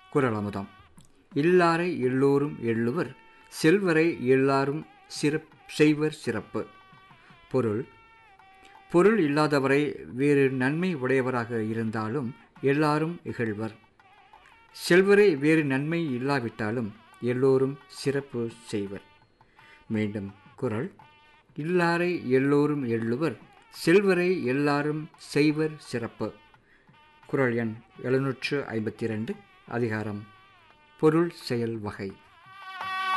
குரலமுதம் இல்லாரை எல்லோரும் எள்ளுவர் செல்வரை எல்லாரும் சிறப் செய்வர் சிறப்பு பொருள் பொருள் இல்லாதவரை வேறு நன்மை உடையவராக இருந்தாலும் எல்லாரும் இகழ்வர் செல்வரை வேறு நன்மை இல்லாவிட்டாலும் எல்லோரும் சிறப்பு செய்வர் மீண்டும் குரல் இல்லாரை எல்லோரும் எள்ளுவர் செல்வரை எல்லாரும் செய்வர் சிறப்பு குரல் எண் எழுநூற்று ஐம்பத்தி ரெண்டு அதிகாரம் பொருள் செயல் வகை